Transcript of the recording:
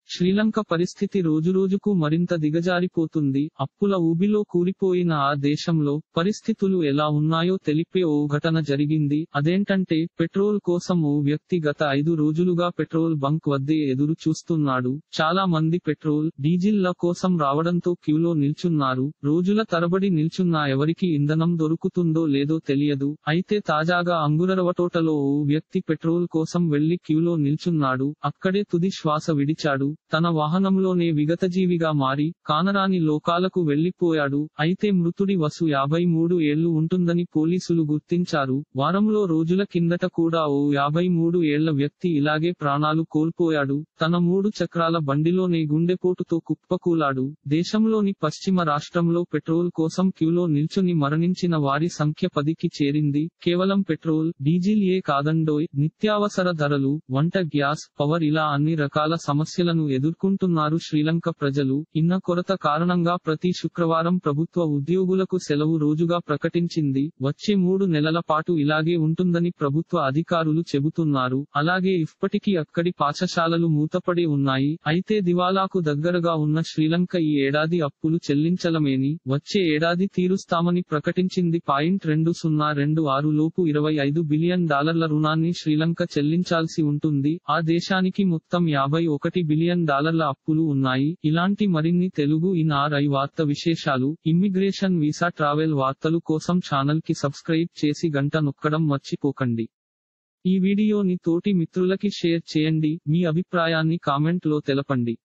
శ్రీలంక పరిస్థితి రోజురోజుకు మరింత దిగజారిపోతుంది అప్పుల ఊబిలో కూలిపోయిన ఆ దేశంలో పరిస్థితులు ఎలా ఉన్నాయో తెలిపే ఓ ఘటన జరిగింది అదేంటంటే పెట్రోల్ కోసం ఓ వ్యక్తి గత ఐదు రోజులుగా పెట్రోల్ బంక్ వద్దే ఎదురు చూస్తున్నాడు చాలా మంది పెట్రోల్ డీజిల్ ల కోసం రావడంతో క్యూలో నిల్చున్నారు రోజుల తరబడి నిల్చున్నా ఎవరికి ఇంధనం దొరుకుతుందో లేదో తెలియదు అయితే తాజాగా అంగురరవటోటలో ఓ వ్యక్తి పెట్రోల్ కోసం వెళ్లి క్యూలో నిల్చున్నాడు అక్కడే తుది శ్వాస విడిచాడు తన వాహనంలోనే విగతజీవిగా మారి కానరాని లోకాలకు వెళ్లిపోయాడు అయితే మృతుడి వసు యాభై మూడు ఏళ్లు ఉంటుందని పోలీసులు గుర్తించారు వారంలో రోజుల కిందట కూడా ఓ యాభై మూడు ఏళ్ల వ్యక్తి ఇలాగే ప్రాణాలు కోల్పోయాడు తన మూడు చక్రాల బండిలోనే గుండెపోటుతో కుప్పకూలాడు దేశంలోని పశ్చిమ రాష్ట్రంలో పెట్రోల్ కోసం క్యూలో నిల్చుని మరణించిన వారి సంఖ్య పదికి చేరింది కేవలం పెట్రోల్ డీజిల్ ఏ కాదండోయ్ నిత్యావసర ధరలు వంట గ్యాస్ పవర్ ఇలా అన్ని రకాల సమస్యలను ఎదుర్కొంటున్నారు శ్రీలంక ప్రజలు ఇన్న కొరత కారణంగా ప్రతి శుక్రవారం ప్రభుత్వ ఉద్యోగులకు సెలవు రోజుగా ప్రకటించింది వచ్చే మూడు నెలల పాటు ఇలాగే ఉంటుందని ప్రభుత్వ అధికారులు చెబుతున్నారు అలాగే ఇప్పటికీ అక్కడి పాఠశాలలు మూతపడి ఉన్నాయి అయితే దివాలాకు దగ్గరగా ఉన్న శ్రీలంక ఈ ఏడాది అప్పులు చెల్లించలమేని వచ్చే ఏడాది తీరుస్తామని ప్రకటించింది పాయింట్ రెండు సున్నా రెండు ఆరు లోపు ఇరవై ఐదు బిలియన్ డాలర్ల రుణాన్ని శ్రీలంక చెల్లించాల్సి ఉంటుంది ఆ దేశానికి మొత్తం యాభై ఒకటి బిలియన్ డాలర్ల అప్పులు ఉన్నాయి ఇలాంటి మరిన్ని తెలుగు ఇన్ ఆర్ ఐ వార్త విశేషాలు ఇమ్మిగ్రేషన్ వీసా ట్రావెల్ వార్తలు కోసం ఛానల్ కి సబ్స్క్రైబ్ చేసి గంట నొక్కడం మర్చిపోకండి ఈ వీడియోని తోటి మిత్రులకి షేర్ చేయండి మీ అభిప్రాయాన్ని కామెంట్ లో తెలపండి